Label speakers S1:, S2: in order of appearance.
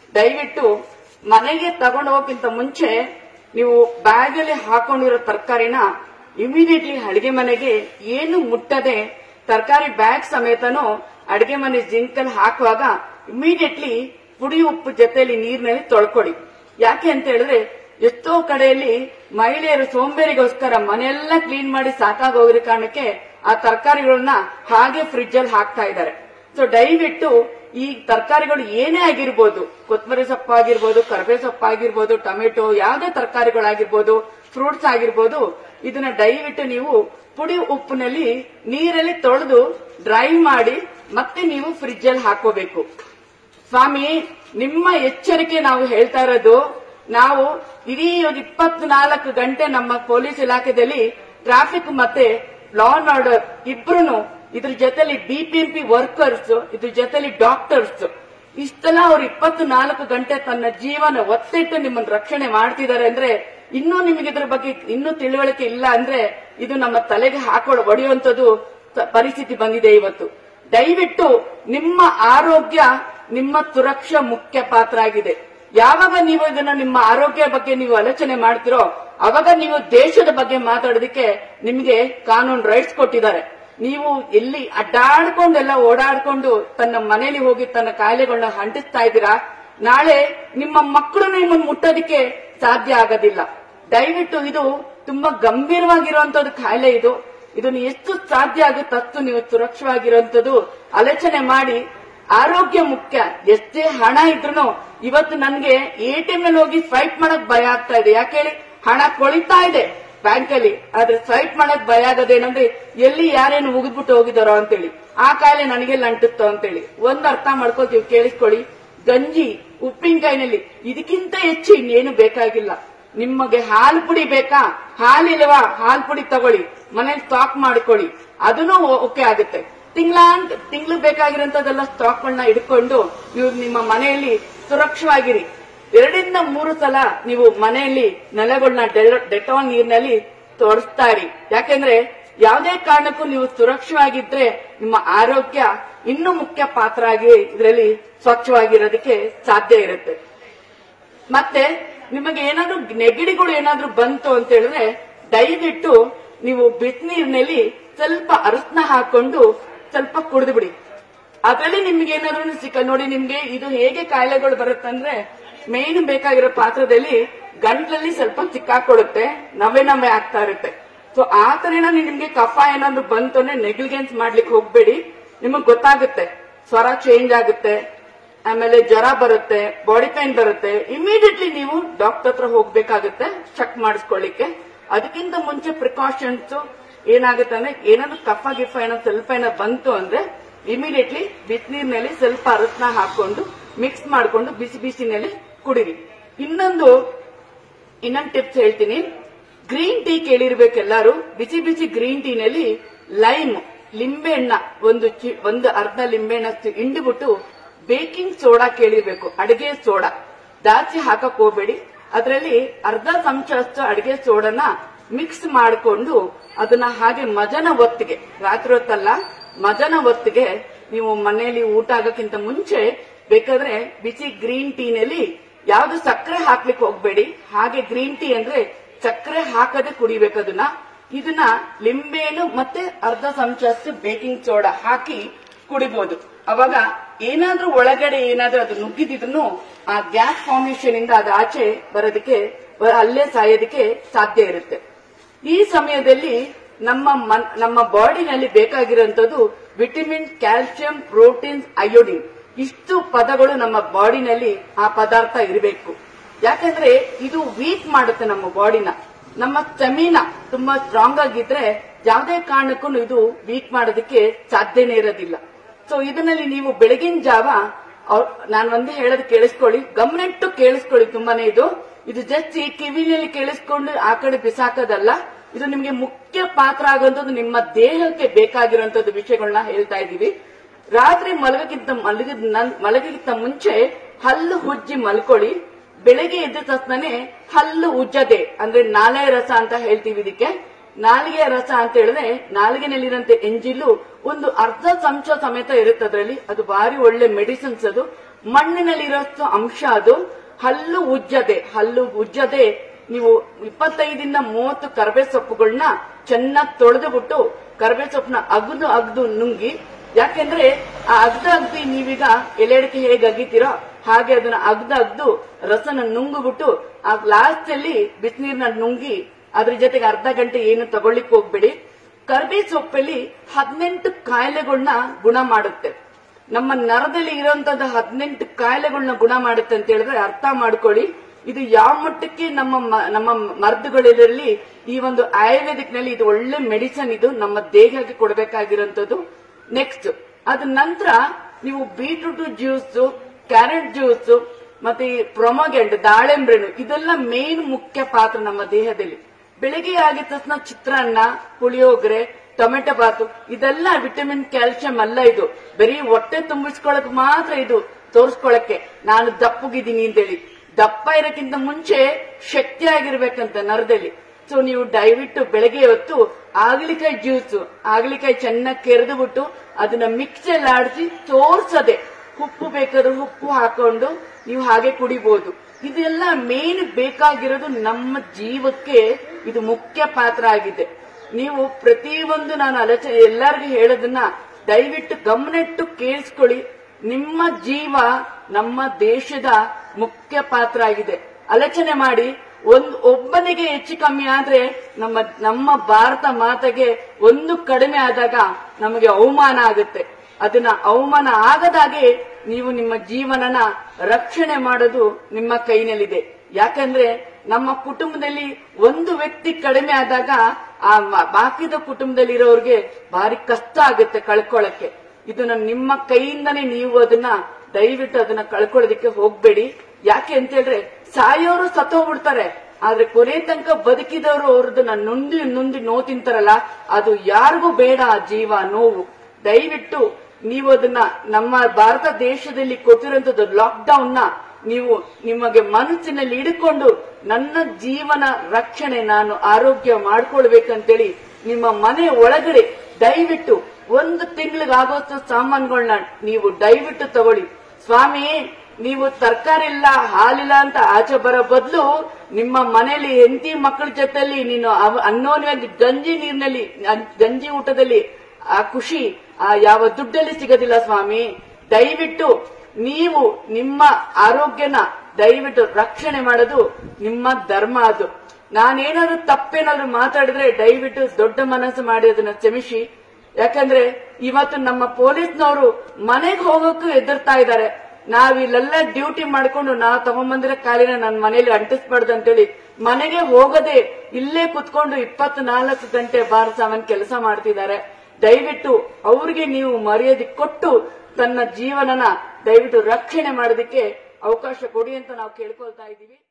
S1: ದಯವಿಟ್ಟು ಮನೆಗೆ ತಗೊಂಡು ಹೋಗಕ್ಕಿಂತ ಮುಂಚೆ ನೀವು ಬ್ಯಾಗ್ ಅಲ್ಲಿ ಹಾಕೊಂಡಿರೋ ತರಕಾರಿನ ಇಮಿಡಿಯೇಟ್ಲಿ ಅಡಿಗೆ ಮನೆಗೆ ಏನು ಮುಟ್ಟದೆ ತರಕಾರಿ ಬ್ಯಾಗ್ ಸಮೇತನು ಅಡಿಗೆ ಮನೆ ಜಿಂಕಲ್ಲಿ ಹಾಕುವಾಗ ಇಮಿಡಿಯೇಟ್ಲಿ ಪುಡಿ ಉಪ್ಪು ಜೊತೆಯಲ್ಲಿ ನೀರಿನಲ್ಲಿ ತೊಳ್ಕೊಡಿ ಯಾಕೆ ಅಂತ ಹೇಳಿದ್ರೆ ಎಷ್ಟೋ ಕಡೆಯಲ್ಲಿ ಮಹಿಳೆಯರು ಸೋಂಬೇರಿಗೋಸ್ಕರ ಮನೆಯೆಲ್ಲ ಕ್ಲೀನ್ ಮಾಡಿ ಸಾಕಾಗೋಗಿರೋ ಕಾರಣಕ್ಕೆ ಆ ತರಕಾರಿಗಳನ್ನ ಹಾಗೆ ಫ್ರಿಡ್ಜ್ ಅಲ್ಲಿ ಹಾಕ್ತಾ ಇದ್ದಾರೆ ಸೊ ದಯವಿಟ್ಟು ಈ ತರಕಾರಿಗಳು ಏನೇ ಆಗಿರ್ಬೋದು ಕೊತ್ತಂಬರಿ ಸೊಪ್ಪು ಆಗಿರ್ಬೋದು ಕರ್ಬೇ ಸೊಪ್ಪು ಆಗಿರ್ಬೋದು ಟೊಮೆಟೊ ಯಾವುದೇ ತರಕಾರಿಗಳಾಗಿರ್ಬೋದು ಫ್ರೂಟ್ಸ್ ಆಗಿರ್ಬೋದು ಇದನ್ನ ದಯವಿಟ್ಟು ನೀವು ಪುಡಿ ಉಪ್ಪಿನಲ್ಲಿ ನೀರಲ್ಲಿ ತೊಳೆದು ಡ್ರೈ ಮಾಡಿ ಮತ್ತೆ ನೀವು ಫ್ರಿಡ್ಜ್ ಅಲ್ಲಿ ಹಾಕೋಬೇಕು ಸ್ವಾಮಿ ನಿಮ್ಮ ಎಚ್ಚರಿಕೆ ನಾವು ಹೇಳ್ತಾ ಇರೋದು ನಾವು ಇಡೀ ಒಂದು ಇಪ್ಪತ್ನಾಲ್ಕು ಗಂಟೆ ನಮ್ಮ ಪೊಲೀಸ್ ಇಲಾಖೆಯಲ್ಲಿ ಟ್ರಾಫಿಕ್ ಮತ್ತೆ ಲಾ ಅಂಡ್ ಆರ್ಡರ್ ಇಬ್ರು ಇದ್ರ ಜೊತೆಲಿ ಬಿಪಿಎಂಪಿ ವರ್ಕರ್ಸ್ ಇದ್ರ ಜೊತೆಲಿ ಡಾಕ್ಟರ್ಸ್ ಇಷ್ಟೆಲ್ಲ ಅವ್ರು ಇಪ್ಪತ್ನಾಲ್ಕು ಗಂಟೆ ತನ್ನ ಜೀವನ ಒತ್ತಿಟ್ಟು ನಿಮ್ಮನ್ನ ರಕ್ಷಣೆ ಮಾಡ್ತಿದ್ದಾರೆ ಅಂದ್ರೆ ಇನ್ನೂ ನಿಮಗೆ ಇದ್ರ ಬಗ್ಗೆ ಇನ್ನೂ ತಿಳುವಳಿಕೆ ಇಲ್ಲ ಅಂದ್ರೆ ಇದು ನಮ್ಮ ತಲೆಗೆ ಹಾಕೊಳ್ಳ ಹೊಡೆಯುವಂತದ್ದು ತ- ಪರಿಸ್ಥಿತಿ ಬಂದಿದೆ ಇವತ್ತು ದಯವಿಟ್ಟು ನಿಮ್ಮ ಆರೋಗ್ಯ ನಿಮ್ಮ ಸುರಕ್ಷಾ ಮುಖ್ಯ ಪಾತ್ರ ಆಗಿದೆ ಯಾವಾಗ ನೀವು ಇದನ್ನ ನಿಮ್ಮ ಆರೋಗ್ಯ ಬಗ್ಗೆ ನೀವು ಆಲೋಚನೆ ಮಾಡ್ತಿರೋ ಅವಾಗ ನೀವು ದೇಶದ ಬಗ್ಗೆ ಮಾತಾಡೋದಕ್ಕೆ ನಿಮಗೆ ಕಾನೂನು ರೈಟ್ಸ್ ಕೊಟ್ಟಿದ್ದಾರೆ ನೀವು ಎಲ್ಲಿ ಅಡ್ಡಾಡ್ಕೊಂಡೆಲ್ಲ ಓಡಾಡ್ಕೊಂಡು ತನ್ನ ಮನೆಯಲ್ಲಿ ಹೋಗಿ ತನ್ನ ಕಾಯಿಲೆಗಳನ್ನ ಅಂಟಿಸ್ತಾ ಇದ್ದೀರಾ ನಾಳೆ ನಿಮ್ಮ ಮಕ್ಕಳು ನಿಮ್ಮನ್ನು ಮುಟ್ಟೋದಕ್ಕೆ ಸಾಧ್ಯ ಆಗೋದಿಲ್ಲ ದಯವಿಟ್ಟು ಇದು ತುಂಬಾ ಗಂಭೀರವಾಗಿರುವಂತದ್ದು ಕಾಯಿಲೆ ಇದು ಇದನ್ನು ಎಷ್ಟು ಸಾಧ್ಯ ಆಗುತ್ತೆ ಅಷ್ಟು ನೀವು ಸುರಕ್ಷವಾಗಿರುವಂತದ್ದು ಆಲೋಚನೆ ಮಾಡಿ ಆರೋಗ್ಯ ಮುಖ್ಯ ಎಷ್ಟೇ ಹಣ ಇದ್ರೂ ಇವತ್ತು ನನ್ಗೆ ಎಟಿಎಂ ನಲ್ಲಿ ಹೋಗಿ ಸ್ವೈಪ್ ಮಾಡಕ್ ಭಯ ಆಗ್ತಾ ಇದೆ ಯಾಕೆ ಹೇಳಿ ಹಣ ಕೊಳಿತಾ ಇದೆ ಬ್ಯಾಂಕ್ ಅಲ್ಲಿ ಆದ್ರೆ ಸ್ವೈಪ್ ಮಾಡಕ್ ಭಯ ಆಗೋದೇನಂದ್ರೆ ಎಲ್ಲಿ ಯಾರೇನು ಮುಗಿದ್ಬಿಟ್ಟು ಹೋಗಿದಾರೋ ಅಂತೇಳಿ ಆ ಕಾಯಿಲೆ ನನಗೆಲ್ಲ ಅಂಟುತ್ತೋ ಅಂತೇಳಿ ಒಂದ್ ಅರ್ಥ ಮಾಡ್ಕೊಳ್ತೀವಿ ಕೇಳಿಸ್ಕೊಳ್ಳಿ ಗಂಜಿ ಉಪ್ಪಿನಕಾಯಿನಲ್ಲಿ ಇದಕ್ಕಿಂತ ಹೆಚ್ಚು ಇನ್ನೇನು ಬೇಕಾಗಿಲ್ಲ ನಿಮಗೆ ಹಾಲು ಪುಡಿ ಬೇಕಾ ಹಾಲಿಲ್ವಾ ಹಾಲು ಪುಡಿ ತಗೊಳ್ಳಿ ಮನೇಲಿ ಸ್ಟಾಕ್ ಮಾಡ್ಕೊಳ್ಳಿ ಅದನ್ನು ಓಕೆ ಆಗುತ್ತೆ ತಿಂಗಳ ತಿಂಗಳು ಬೇಕಾಗಿರೋಂಥದ್ದೆಲ್ಲ ಸ್ಟಾಕ್ಗಳನ್ನ ಇಟ್ಕೊಂಡು ನೀವು ನಿಮ್ಮ ಮನೆಯಲ್ಲಿ ಸುರಕ್ಷವಾಗಿರಿ ಎರಡರಿಂದ ಮೂರು ಸಲ ನೀವು ಮನೆಯಲ್ಲಿ ನೆಲಗಳನ್ನ ಡೆಟಾಲ್ ನೀರಿನಲ್ಲಿ ತೋರಿಸ್ತಾ ಇರಿ ಯಾಕೆಂದ್ರೆ ಯಾವುದೇ ಕಾರಣಕ್ಕೂ ನೀವು ಸುರಕ್ಷವಾಗಿದ್ರೆ ನಿಮ್ಮ ಆರೋಗ್ಯ ಇನ್ನೂ ಮುಖ್ಯ ಪಾತ್ರ ಆಗಿ ಇದರಲ್ಲಿ ಸ್ವಚ್ಛವಾಗಿರೋದಕ್ಕೆ ಸಾಧ್ಯ ಇರುತ್ತೆ ಮತ್ತೆ ನಿಮಗೆ ಏನಾದ್ರೂ ನೆಗಡಿಗಳು ಏನಾದ್ರೂ ಬಂತು ಅಂತ ಹೇಳಿದ್ರೆ ದಯವಿಟ್ಟು ನೀವು ಬಿಸಿನೀರಿನಲ್ಲಿ ಸ್ವಲ್ಪ ಅರಸನ ಹಾಕೊಂಡು ಸ್ವಲ್ಪ ಕುಡಿದು ಬಿಡಿ ಅದರಲ್ಲಿ ನಿಮ್ಗೆ ಏನಾದ್ರೂ ಸಿಕ್ಕ ನೋಡಿ ನಿಮ್ಗೆ ಇದು ಹೇಗೆ ಕಾಯಿಲೆಗಳು ಬರುತ್ತಂದ್ರೆ ಮೇನ್ ಬೇಕಾಗಿರೋ ಪಾತ್ರದಲ್ಲಿ ಗಂಟ್ಲಲ್ಲಿ ಸ್ವಲ್ಪ ಸಿಕ್ಕಾಕೊಳ್ಳುತ್ತೆ ನವೆ ನವೆ ಆಗ್ತಾ ಇರುತ್ತೆ ಸೊ ಆ ತರ ಏನಾದ್ರು ನಿಮ್ಗೆ ಕಫ ಏನಾದ್ರು ಬಂತು ಅಂದ್ರೆ ನೆಗ್ಲಿಗೆನ್ಸ್ ಮಾಡ್ಲಿಕ್ಕೆ ಹೋಗ್ಬೇಡಿ ನಿಮಗ್ ಗೊತ್ತಾಗುತ್ತೆ ಸ್ವರ ಚೇಂಜ್ ಆಗುತ್ತೆ ಆಮೇಲೆ ಜ್ವರ ಬರುತ್ತೆ ಬಾಡಿ ಪೈನ್ ಬರುತ್ತೆ ಇಮಿಡಿಯೇಟ್ಲಿ ನೀವು ಡಾಕ್ಟರ್ ಹತ್ರ ಹೋಗ್ಬೇಕಾಗುತ್ತೆ ಚೆಕ್ ಮಾಡಿಸ್ಕೊಳ್ಳಿಕ್ಕೆ ಅದಕ್ಕಿಂತ ಮುಂಚೆ ಪ್ರಿಕಾಷನ್ಸ್ ಏನಾಗುತ್ತೆ ಅಂದ್ರೆ ಏನಾದ್ರು ಕಫ ಗಿಫ ಏನಾದ್ರು ಸ್ವಲ್ಪ ಏನಾದ್ರು ಬಂತು ಅಂದ್ರೆ ಇಮಿಡಿಯೇಟ್ಲಿ ಬಿಸಿನೀರಿನಲ್ಲಿ ಸ್ವಲ್ಪ ಅರಸನ ಹಾಕೊಂಡು ಮಿಕ್ಸ್ ಮಾಡ್ಕೊಂಡು ಬಿಸಿ ಬಿಸಿನಲ್ಲಿ ಕುಡಿರಿ ಇನ್ನೊಂದು ಇನ್ನೊಂದು ಟಿಪ್ಸ್ ಹೇಳ್ತೀನಿ ಗ್ರೀನ್ ಟೀ ಕೇಳಿರ್ಬೇಕು ಎಲ್ಲಾರು ಬಿಸಿ ಬಿಸಿ ಗ್ರೀನ್ ಟೀನಲ್ಲಿ ಲೈಮ್ ಲಿಂಬೆಹಣ್ಣ ಒಂದು ಚಿ- ಒಂದು ಅರ್ಧ ಲಿಂಬೆಹಣ್ಣಷ್ಟು ಹಿಂಡಿಬಿಟ್ಟು ಬೇಕಿಂಗ್ ಸೋಡಾ ಕೇಳಿರ್ಬೇಕು ಅಡಿಗೆ ಸೋಡಾ ಜಾಸ್ತಿ ಹಾಕಕ್ ಹೋಗ್ಬೇಡಿ ಅದರಲ್ಲಿ ಅರ್ಧ ಚಮಚಷ್ಟು ಅಡಿಗೆ ಸೋಡನ ಮಿಕ್ಸ್ ಮಾಡಿಕೊಂಡು ಅದನ್ನ ಹಾಗೆ ಮಜನ ಹೊತ್ತಿಗೆ ರಾತ್ರಿ ಹೊತ್ತಲ್ಲ ಮಜನ ಹೊತ್ತಿಗೆ ನೀವು ಮನೆಯಲ್ಲಿ ಊಟ ಆಗೋಕ್ಕಿಂತ ಮುಂಚೆ ಬೇಕಾದ್ರೆ ಬಿಸಿ ಗ್ರೀನ್ ಟೀನಲ್ಲಿ ಯಾವ್ದು ಸಕ್ಕರೆ ಹಾಕ್ಲಿಕ್ಕೆ ಹೋಗ್ಬೇಡಿ ಹಾಗೆ ಗ್ರೀನ್ ಟೀ ಅಂದ್ರೆ ಸಕ್ಕರೆ ಹಾಕದೆ ಕುಡಿಬೇಕು ಅದನ್ನ ಇದನ್ನ ಲಿಂಬೆಹಣ್ಣು ಮತ್ತೆ ಅರ್ಧ ಚಮಚಷ್ಟು ಬೇಕಿಂಗ್ ಸೋಡಾ ಹಾಕಿ ಕುಡಿಬಹುದು ಅವಾಗ ಏನಾದ್ರೂ ಒಳಗಡೆ ಏನಾದ್ರೂ ಅದು ನುಗ್ಗಿದ್ರು ಆ ಗ್ಯಾಸ್ ಫಾರ್ಮೇಶನ್ ಇಂದ ಅದು ಆಚೆ ಬರೋದಕ್ಕೆ ಬ- ಅಲ್ಲೇ ಸಾಯೋದಕ್ಕೆ ಸಾಧ್ಯ ಇರುತ್ತೆ ಈ ಸಮಯದಲ್ಲಿ ನಮ್ಮ ಮನ್- ನಮ್ಮ ಬಾಡಿನಲ್ಲಿ ಬೇಕಾಗಿರುವಂತದ್ದು ವಿಟಮಿನ್ ಕ್ಯಾಲ್ಸಿಯಂ ಪ್ರೋಟೀನ್ಸ್ ಅಯೋಡಿನ್ ಇಷ್ಟು ಪದಗಳು ನಮ್ಮ ಬಾಡಿನಲ್ಲಿ ಆ ಪದಾರ್ಥ ಇರಬೇಕು ಯಾಕಂದ್ರೆ ಇದು ವೀಕ್ ಮಾಡುತ್ತೆ ನಮ್ಮ ಬಾಡಿನ ನಮ್ಮ ಸ್ಟೆಮಿನಾ ತುಂಬಾ ಸ್ಟ್ರಾಂಗ್ ಆಗಿದ್ರೆ ಯಾವುದೇ ಕಾರಣಕ್ಕೂ ಇದು ವೀಕ್ ಮಾಡೋದಕ್ಕೆ ಸಾಧ್ಯನೇ ಇರೋದಿಲ್ಲ ಸೊ ಇದರಲ್ಲಿ ನೀವು ಬೆಳಗಿನ ಜಾವ ನಾನು ಒಂದೇ ಹೇಳೋದು ಕೇಳಿಸ್ಕೊಳ್ಳಿ ಗಮನಿಟ್ಟು ಕೇಳಿಸ್ಕೊಳ್ಳಿ ತುಂಬಾನೇ ಇದು ಇದು ಜಸ್ಟ್ ಈ ಕಿವಿನಲ್ಲಿ ಕೇಳಿಸ್ಕೊಂಡು ಆ ಕಡೆ ಬಿಸಾಕೋದಲ್ಲ ಇದು ನಿಮ್ಗೆ ಮುಖ್ಯ ಪಾತ್ರ ಆಗುವಂತದ್ದು ನಿಮ್ಮ ದೇಹಕ್ಕೆ ಬೇಕಾಗಿರುವಂತದ್ದು ವಿಷಯಗಳನ್ನ ಹೇಳ್ತಾ ಇದೀವಿ ರಾತ್ರಿ ಮಲಗಕ್ಕಿಂತ ಮಲಗಿದ ನನ್- ಮಲಗಕ್ಕಿಂತ ಮುಂಚೆ ಹಲ್ಲು ಉಜ್ಜಿ ಮಲ್ಕೊಳ್ಳಿ ಬೆಳಗ್ಗೆ ಎದ್ದ ತಕ್ಷಣನೇ ಹಲ್ಲು ಉಜ್ಜದೆ ಅಂದ್ರೆ ನಾಲೆ ರಸ ಅಂತ ಹೇಳ್ತೀವಿ ಇದಕ್ಕೆ ನಾಲಿಗೆ ರಸ ಅಂತ ಹೇಳಿದ್ರೆ ನಾಲಿಗೆನಲ್ಲಿರುವಂತೆ ಎಂಜಿಲು ಒಂದು ಅರ್ಧ ಚಮಚ ಸಮೇತ ಇರುತ್ತೆ ಅದರಲ್ಲಿ ಅದು ಭಾರಿ ಒಳ್ಳೆ ಮೆಡಿಸಿನ್ಸ್ ಅದು ಮಣ್ಣಿನಲ್ಲಿರೋಷ್ಟು ಅಂಶ ಅದು ಹಲ್ಲು ಉಜ್ಜದೆ ಹಲ್ಲು ಉಜ್ಜದೆ ನೀವು ಇಪ್ಪತ್ತೈದಿಂದ ಮೂವತ್ತು ಕರ್ಬೇ ಸೊಪ್ಪುಗಳನ್ನ ಚೆನ್ನಾಗಿ ತೊಳೆದು ಬಿಟ್ಟು ಕರ್ಬೇ ಸೊಪ್ಪನ್ನ ಅಗ್ದು ಅಗ್ದು ನುಂಗಿ ಯಾಕೆಂದ್ರೆ ಆ ಅಗ್ದ ಅಗ್ದಿ ನೀವೀಗ ಎಲೆ ಅಡಿಕೆ ಹೇಗೆ ಅಗಿತೀರೋ ಹಾಗೆ ಅದನ್ನ ಅಗ್ದ ಅಗ್ದು ರಸನ ನುಂಗುಬಿಟ್ಟು ಆ ಲಾಸ್ಟ್ ಅಲ್ಲಿ ಬಿಸಿನೀರ್ನ ನುಂಗಿ ಅದ್ರ ಜೊತೆಗೆ ಅರ್ಧ ಗಂಟೆ ಏನು ತಗೊಳ್ಳಿಕ್ ಹೋಗ್ಬೇಡಿ ಕರ್ಬೇ ಸೊಪ್ಪಲ್ಲಿ ಹದಿನೆಂಟು ಕಾಯಿಲೆಗಳನ್ನ ಗುಣ ಮಾಡುತ್ತೆ ನಮ್ಮ ನರದಲ್ಲಿ ಇರುವಂತದ್ದು ಹದಿನೆಂಟು ಕಾಯಿಲೆಗಳನ್ನ ಗುಣ ಮಾಡುತ್ತೆ ಅಂತ ಹೇಳಿದ್ರೆ ಅರ್ಥ ಮಾಡ್ಕೊಳ್ಳಿ ಇದು ಯಾವ ಮಟ್ಟಕ್ಕೆ ನಮ್ಮ ಮ- ನಮ್ಮ ಮರ್ದುಗಳಲ್ಲಿ ಈ ಒಂದು ಆಯುರ್ವೇದಿಕ್ ನಲ್ಲಿ ಇದು ಒಳ್ಳೆ ಮೆಡಿಸನ್ ಇದು ನಮ್ಮ ದೇಹಕ್ಕೆ ಕೊಡಬೇಕಾಗಿರುವಂತದ್ದು ನೆಕ್ಸ್ಟ್ ಅದ ನಂತರ ನೀವು ಬೀಟ್ರೂಟ್ ಜ್ಯೂಸ್ ಕ್ಯಾರೆಟ್ ಜ್ಯೂಸ್ ಮತ್ತೆ ಈ ಪ್ರೊಮೊಗೆಂಟ್ ದಾಳಿಂಬ್ರೆಣ್ಣು ಇದೆಲ್ಲ ಮೇನ್ ಮುಖ್ಯ ಪಾತ್ರ ನಮ್ಮ ದೇಹದಲ್ಲಿ ಬೆಳಿಗ್ಗೆ ಆಗಿದ ತಕ್ಷಣ ಚಿತ್ರಾನ್ನ ಪುಳಿಯೋಗರೆ ಟೊಮೆಟೊ ಬಾತು ಇದೆಲ್ಲ ವಿಟಮಿನ್ ಕ್ಯಾಲ್ಸಿಯಂ ಅಲ್ಲ ಇದು ಬರೀ ಹೊಟ್ಟೆ ತುಂಬಿಸ್ಕೊಳಕ್ ಮಾತ್ರ ಇದು ತೋರಿಸ್ಕೊಳಕ್ಕೆ ನಾನು ದಪ್ಪಗಿದ್ದೀನಿ ಅಂತೇಳಿ ದಪ್ಪ ಇರೋಕ್ಕಿಂತ ಮುಂಚೆ ಶಕ್ತಿ ಆಗಿರ್ಬೇಕಂತ ನರದಲ್ಲಿ ಸೊ ನೀವು ದಯವಿಟ್ಟು ಬೆಳಗ್ಗೆ ಹೊತ್ತು ಆಗಲಿಕಾಯಿ ಜ್ಯೂಸ್ ಆಗಲಿಕಾಯಿ ಚೆನ್ನಾಗಿ ಕೆರೆದು ಬಿಟ್ಟು ಅದನ್ನ ಮಿಕ್ಸಲ್ಲಿ ಆಡಿಸಿ ತೋರ್ಸದೆ ಉಪ್ಪು ಬೇಕಾದ್ರೆ ಉಪ್ಪು ಹಾಕೊಂಡು ನೀವು ಹಾಗೆ ಕುಡಿಬಹುದು ಇದೆಲ್ಲ ಮೇನ್ ಬೇಕಾಗಿರೋದು ನಮ್ಮ ಜೀವಕ್ಕೆ ಇದು ಮುಖ್ಯ ಪಾತ್ರ ಆಗಿದೆ ನೀವು ಪ್ರತಿಯೊಂದು ನಾನು ಆಲೋಚನೆ ಎಲ್ಲರಿಗೂ ಹೇಳೋದನ್ನ ದಯವಿಟ್ಟು ಗಮನಿಟ್ಟು ಕೇಳಿಸ್ಕೊಳ್ಳಿ ನಿಮ್ಮ ಜೀವ ನಮ್ಮ ದೇಶದ ಮುಖ್ಯ ಪಾತ್ರ ಆಗಿದೆ ಆಲೋಚನೆ ಮಾಡಿ ಒಂದು ಒಬ್ಬನಿಗೆ ಹೆಚ್ಚು ಕಮ್ಮಿ ಆದ್ರೆ ನಮ್ಮ ನಮ್ಮ ಭಾರತ ಮಾತೆಗೆ ಒಂದು ಕಡಿಮೆ ಆದಾಗ ನಮಗೆ ಅವಮಾನ ಆಗುತ್ತೆ ಅದನ್ನ ಅವಮಾನ ಆಗದಾಗೆ ನೀವು ನಿಮ್ಮ ಜೀವನನ ರಕ್ಷಣೆ ಮಾಡೋದು ನಿಮ್ಮ ಕೈನಲ್ಲಿದೆ ಯಾಕಂದ್ರೆ ನಮ್ಮ ಕುಟುಂಬದಲ್ಲಿ ಒಂದು ವ್ಯಕ್ತಿ ಕಡಿಮೆ ಆದಾಗ ಆ ಮ- ಬಾಕಿದ ಕುಟುಂಬದಲ್ಲಿರೋರ್ಗೆ ಭಾರಿ ಕಷ್ಟ ಆಗುತ್ತೆ ಕಳ್ಕೊಳ್ಳಕ್ಕೆ ಇದನ್ನ ನಿಮ್ಮ ಕೈಯಿಂದನೇ ನೀವು ಅದನ್ನ ದಯವಿಟ್ಟು ಅದನ್ನ ಕಳ್ಕೊಳ್ಳೋದಕ್ಕೆ ಹೋಗ್ಬೇಡಿ ಯಾಕೆ ಅಂತ ಹೇಳಿದ್ರೆ ಸಾಯೋರು ಸತ್ತೋಗ್ಬಿಡ್ತಾರೆ ಆದ್ರೆ ಕೊನೆ ತನಕ ಬದುಕಿದವರು ಅವ್ರದನ್ನ ನೊಂದಿ ನೊಂದಿ ನೋವು ತಿಂತಾರಲ್ಲ ಅದು ಯಾರಿಗೂ ಬೇಡ ಆ ಜೀವ ನೋವು ದಯವಿಟ್ಟು ನೀವು ಅದನ್ನ ನಮ್ಮ ಭಾರತ ದೇಶದಲ್ಲಿ ಕೊಟ್ಟಿರುವಂತದ್ದು ಲಾಕ್ ಡೌನ್ ನ ನೀವು ನಿಮಗೆ ಮನಸ್ಸಿನಲ್ಲಿ ಇಡ್ಕೊಂಡು ನನ್ನ ಜೀವನ ರಕ್ಷಣೆ ನಾನು ಆರೋಗ್ಯ ಮಾಡ್ಕೊಳ್ಬೇಕಂತೇಳಿ ನಿಮ್ಮ ಮನೆ ಒಳಗಡೆ ದಯವಿಟ್ಟು ಒಂದು ತಿಂಗಳಿಗಾಗೋಷ್ಟು ಸಾಮಾನುಗಳನ್ನ ನೀವು ದಯವಿಟ್ಟು ತಗೊಳ್ಳಿ ಸ್ವಾಮಿ ನೀವು ತರಕಾರಿ ಇಲ್ಲ ಹಾಲಿಲ್ಲ ಅಂತ ಆಚೆ ಬರೋ ಬದಲು ನಿಮ್ಮ ಮನೆಯಲ್ಲಿ ಹೆಂಡತಿ ಮಕ್ಕಳ ಜೊತೆಲಿ ನೀನು ಅವ- ಅನ್ಯೋನ್ಯವಾಗಿ ಗಂಜಿ ನೀರಿನಲ್ಲಿ ಗಂಜಿ ಊಟದಲ್ಲಿ ಆ ಖುಷಿ ಆ ಯಾವ ದುಡ್ಡಲ್ಲಿ ಸಿಗೋದಿಲ್ಲ ಸ್ವಾಮಿ ದಯವಿಟ್ಟು ನೀವು ನಿಮ್ಮ ಆರೋಗ್ಯನ ದಯವಿಟ್ಟು ರಕ್ಷಣೆ ಮಾಡೋದು ನಿಮ್ಮ ಧರ್ಮ ಅದು ನಾನೇನಾದ್ರೂ ತಪ್ಪೇನಾದ್ರೂ ಮಾತಾಡಿದ್ರೆ ದಯವಿಟ್ಟು ದೊಡ್ಡ ಮನಸ್ಸು ಮಾಡಿ ಅದನ್ನ ಕ್ಷಮಿಸಿ ಯಾಕಂದ್ರೆ ಇವತ್ತು ನಮ್ಮ ಪೊಲೀಸ್ನವರು ಮನೆಗೆ ಹೋಗೋಕ್ಕೂ ಎದುರ್ತಾ ಇದ್ದಾರೆ ನಾವ್ ಇಲ್ಲೆಲ್ಲ ಡ್ಯೂಟಿ ಮಾಡ್ಕೊಂಡು ನಾವು ತಗೊಂಬಂದಿರೋ ಕಾಲಿನ ನನ್ನ ಮನೇಲಿ ಅಂಟಿಸ್ಬಾರ್ದು ಅಂತೇಳಿ ಮನೆಗೆ ಹೋಗದೆ ಇಲ್ಲೇ ಕುತ್ಕೊಂಡು ಇಪ್ಪತ್ನಾಲ್ಕು ಗಂಟೆ ಬಾರ್ ಸಾವನ್ ಕೆಲಸ ಮಾಡ್ತಿದ್ದಾರೆ ದಯವಿಟ್ಟು ಅವ್ರಿಗೆ ನೀವು ಮರ್ಯಾದೆ ಕೊಟ್ಟು ತನ್ನ ಜೀವನನ ದಯವಿಟ್ಟು ರಕ್ಷಣೆ ಮಾಡೋದಕ್ಕೆ ಅವಕಾಶ ಕೊಡಿ ಅಂತ ನಾವು ಕೇಳ್ಕೊಳ್ತಾ ಇದ್ದೀವಿ